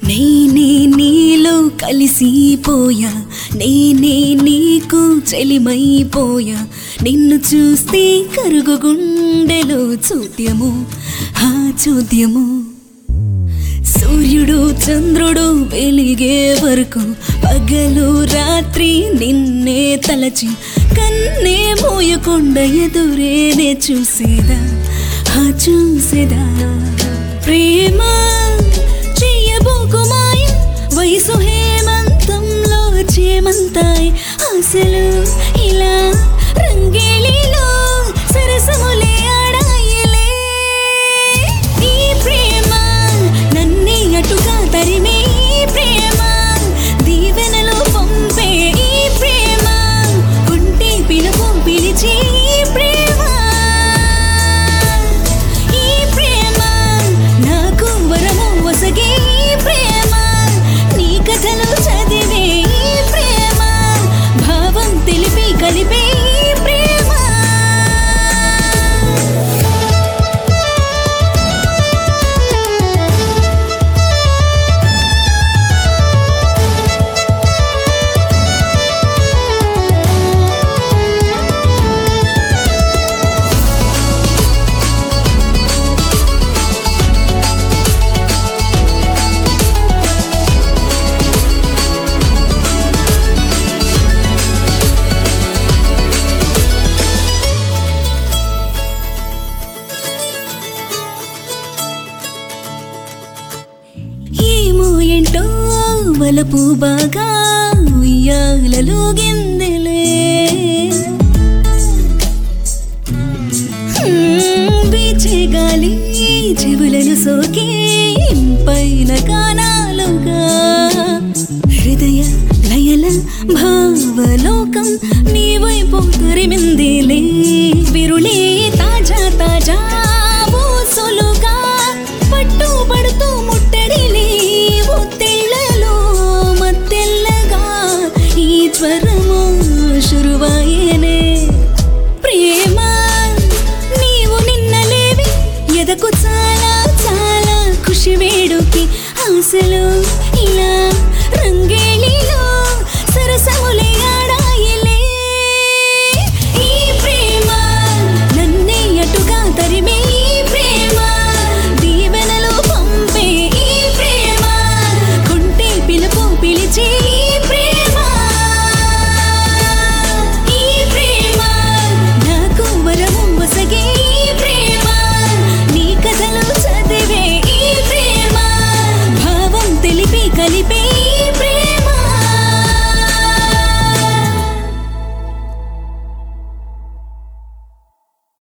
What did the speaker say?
నేనే నీలో కలిసిపోయా నేనే నీకు చెలిమైపోయా నిన్ను చూస్తే కరుగు గుండెలో చూద్యము ఆ చూద్యము సూర్యుడు చంద్రుడు వెలిగే వరకు పగలు రాత్రి నిన్నే తలచి కన్నే మోయకుండా ఎదురేనే చూసేదా ఆ చూసేదా ప్రేమ చెయ్యబోకు మాయ వయసు హేమంతంలో చేమంతాయి ఆశలు ఇలా రంగేలిలో సరసములే ఆడాయలే ఈ ప్రేమ నన్నే అటుగా తరిమే ఈ ప్రేమ దీవెనలో పంపే ఈ ప్రేమ కొంటే పిలుపు పిలిచి ఈ ప్రేమ ఈ ప్రేమ నాకు వరము వసగే ఈ ప్రేమ నీ కథలు చదివే ఈ ప్రేమ భావం తెలిపి కలిపే ఈ ప్రేమ ఏమో ఏంటో వలపు బాగా ఉయ్యాలలో గిందెలే హ్మ్, వీచే గాలి చెవులను సోకి పైన కానాలుగా హృదయ లయల భావలోకం నీ వైపు తరిమిందిలే విరులే తాజా తాజా ఊసులుగా పట్టుబడుతూ ముట్టడిలే ఒత్తిళ్లలో మత్తెల్లగా ఈ జ్వరము శురువాయేనే ప్రేమ నీవు నిన్నలేవి ఎదకు చాలా చాలా ఖుషి వేడుకి ఆశలు